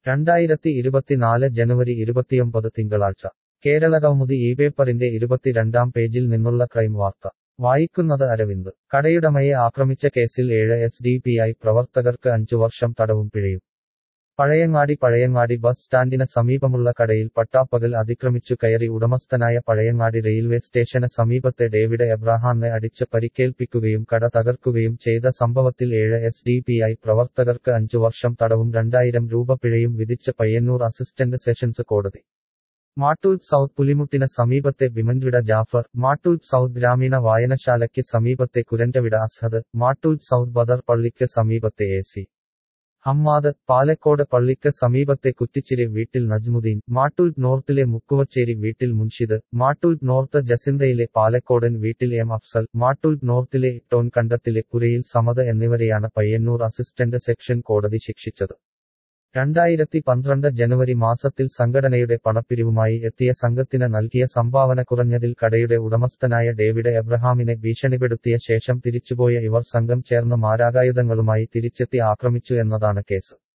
രണ്ടായിരത്തി ഇരുപത്തിനാല് ജനുവരി ഇരുപത്തിയൊമ്പത് തിങ്കളാഴ്ച കേരളകൗമുദി ഈ പേപ്പറിന്റെ ഇരുപത്തിരണ്ടാം പേജിൽ നിന്നുള്ള ക്രൈം വാർത്ത വായിക്കുന്നത് അരവിന്ദ് കടയുടമയെ ആക്രമിച്ച കേസിൽ ഏഴ് എസ് ഡി പി ഐ പ്രവർത്തകർക്ക് അഞ്ചു വർഷം തടവും പിഴയും പഴയങ്ങാടി പഴയങ്ങാടി ബസ് സ്റ്റാൻഡിന് സമീപമുള്ള കടയിൽ പട്ടാപ്പകൽ അതിക്രമിച്ചു കയറി ഉടമസ്ഥനായ പഴയങ്ങാടി റെയിൽവേ സ്റ്റേഷന് സമീപത്തെ ഡേവിഡ് എബ്രഹാമിനെ അടിച്ച് പരിക്കേൽപ്പിക്കുകയും കട തകർക്കുകയും ചെയ്ത സംഭവത്തിൽ ഏഴ് എസ് ഡി പി ഐ പ്രവർത്തകർക്ക് അഞ്ചു വർഷം തടവും രണ്ടായിരം രൂപ പിഴയും വിധിച്ച പയ്യന്നൂർ അസിസ്റ്റന്റ് സെഷൻസ് കോടതി മാട്ടൂൽ സൗത്ത് പുലിമുട്ടിന് സമീപത്തെ ബിമൻവിട ജാഫർ മാട്ടൂൽ സൗത്ത് ഗ്രാമീണ വായനശാലയ്ക്ക് സമീപത്തെ കുരന്റവിട അസ്ഹദ് മാട്ടൂൽ സൗത്ത് ബദർ പള്ളിക്ക് സമീപത്തെ എ സി ഹമ്മാദ് പാലക്കോട് പള്ളിക്ക് സമീപത്തെ കുറ്റിച്ചിരി വീട്ടിൽ നജ്മുദ്ദീൻ മാട്ടൂൽ നോർത്തിലെ മുക്കുവച്ചേരി വീട്ടിൽ മുൻഷിദ് മാട്ടൂൽ നോർത്ത് ജസിന്തയിലെ പാലക്കോടൻ വീട്ടിൽ എം അഫ്സൽ മാട്ടൂൽ നോർത്തിലെ ടോൺ കണ്ടത്തിലെ പുരയിൽ സമത് എന്നിവരെയാണ് പയ്യന്നൂർ അസിസ്റ്റന്റ് സെക്ഷൻ കോടതി ശിക്ഷിച്ചത് രണ്ടായിരത്തി പന്ത്രണ്ട് ജനുവരി മാസത്തിൽ സംഘടനയുടെ പണപ്പിരിവുമായി എത്തിയ സംഘത്തിന് നൽകിയ സംഭാവന കുറഞ്ഞതിൽ കടയുടെ ഉടമസ്ഥനായ ഡേവിഡ് എബ്രഹാമിനെ ഭീഷണിപ്പെടുത്തിയ ശേഷം തിരിച്ചുപോയ ഇവർ സംഘം ചേർന്ന് മാരാകായുധങ്ങളുമായി തിരിച്ചെത്തി ആക്രമിച്ചു എന്നതാണ് കേസ്